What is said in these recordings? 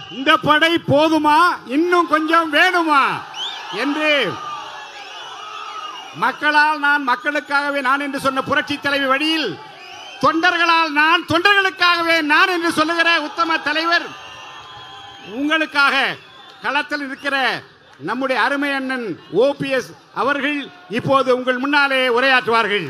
இந்த படை போதுமா இன்னும் கொஞ்சம் வேணுமா என்று மக்களால் நான் மக்களுக்காகவே நான் என்று சொன்ன புரட்சி தலைவி வழியில் தொண்டர்களால் நான் தொண்டர்களுக்காகவே நான் என்று சொல்லுகிற உத்தம தலைவர் உங்களுக்காக களத்தில் இருக்கிற நம்முடைய அருமை அண்ணன் ஓபிஎஸ் அவர்கள் இப்போது உங்கள் முன்னாலே உரையாற்றுவார்கள்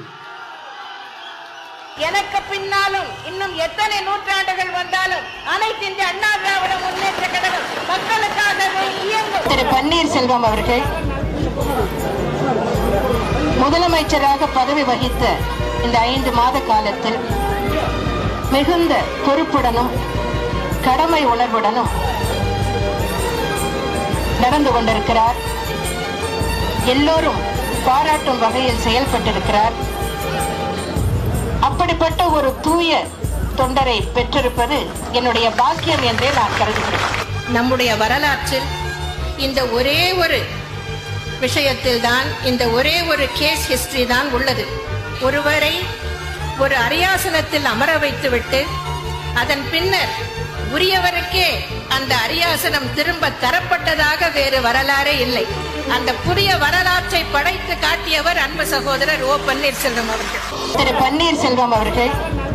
எனக்கு பின்னாலும் இன்னும் எத்தனை நூற்றாண்டுகள் வந்தாலும் அனைத்து இந்திய அண்ணா திராவிட முன்னேற்ற கழகம் மக்களுக்காகவே இயங்கும் திரு பன்னீர்செல்வம் அவர்கள் முதலமைச்சராக பதவி வகித்த இந்த ஐந்து மாத காலத்தில் மிகுந்த பொறுப்புடனும் கடமை உணர்வுடனும் நடந்து கொண்டிருக்கிறார் எல்லோரும் பாராட்டும் வகையில் செயல்பட்டிருக்கிறார் அப்படிப்பட்ட ஒரு தூய தொண்டரை பெற்றிருப்பது என்னுடைய பாக்கியம் என்றே நான் கருதுகிறேன் நம்முடைய வரலாற்றில் இந்த ஒரே ஒரு விஷயத்தில் தான் இந்த ஒரே ஒரு கேஸ் ஹிஸ்டரி தான் உள்ளது ஒருவரை ஒரு அரியாசனத்தில் அமர வைத்துவிட்டு அதன் பின்னர் உரியவருக்கே அந்த அரியாசனம் திரும்ப தரப்பட்டதாக வேறு வரலாறே இல்லை அந்த புதிய வரலாற்றை படைத்து காட்டியவர் அன்பு சகோதரர் ஓ பன்னீர்செல்வம் அவர்கள் திரு பன்னீர்செல்வம் அவர்கள்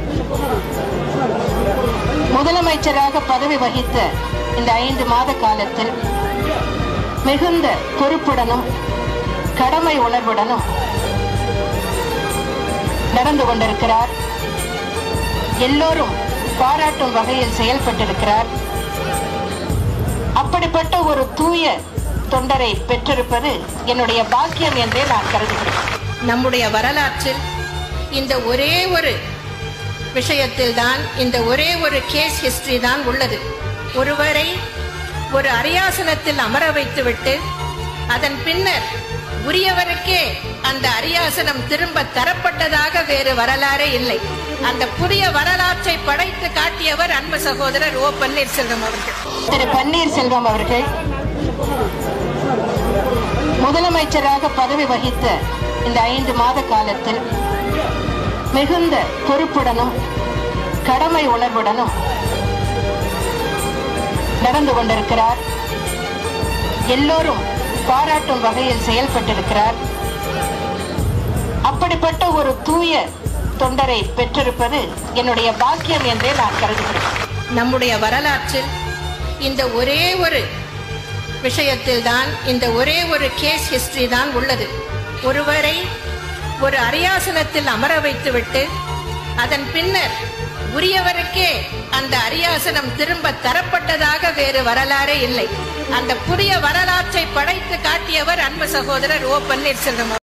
முதலமைச்சராக பதவி வகித்த இந்த ஐந்து மாத காலத்தில் மிகுந்த பொறுப்புடனும் கடமை உணர்வுடனும் நடந்து கொண்டிருக்கிறார் எல்லோரும் பாராட்டும் வகையில் செயல்பட்டிருக்கிறார் அப்படிப்பட்ட ஒரு தூய தொண்டரை பெற்றிருப்பது என்னுடைய பாக்கியம் என்றே நான் கருதுகிறேன் நம்முடைய வரலாற்றில் இந்த ஒரே ஒரு விஷயத்தில் தான் இந்த ஒரே ஒரு கேஸ் ஹிஸ்டரி தான் உள்ளது ஒருவரை ஒரு அரியாசனத்தில் அமர வைத்துவிட்டு அதன் பின்னர் உரியவருக்கே அந்த அரியாசனம் திரும்ப தரப்பட்டதாக வேறு வரலாறே இல்லை அந்த புதிய வரலாற்றை படைத்து காட்டியவர் அன்பு சகோதரர் ஓ பன்னீர்செல்வம் அவர்கள் திரு பன்னீர்செல்வம் அவர்கள் முதலமைச்சராக பதவி வகித்த இந்த ஐந்து மாத காலத்தில் மிகுந்த பொறுப்புடனும் கடமை உணர்வுடனும் நடந்து கொண்டிருக்கிறார் எல்லோரும் பாராட்டும் வகையில் செயல்பட்டிருக்கிறார் அப்படிப்பட்ட ஒரு தூய தொண்டரை பெற்றிருப்பது என்னுடைய பாக்கியம் என்றே நான் கருதுகிறேன் நம்முடைய வரலாற்றில் இந்த ஒரே ஒரு விஷயத்தில் தான் இந்த ஒரே ஒரு கேஸ் ஹிஸ்டரி தான் உள்ளது ஒருவரை ஒரு அரியாசனத்தில் அமர வைத்துவிட்டு அதன் பின்னர் உரியவருக்கே அந்த அரியாசனம் திரும்ப தரப்பட்டதாக வேறு வரலாறே இல்லை அந்த புதிய வரலாற்றை படைத்து காட்டியவர் அன்பு சகோதரர் ஓ பன்னீர்செல்வம் அவர்கள்.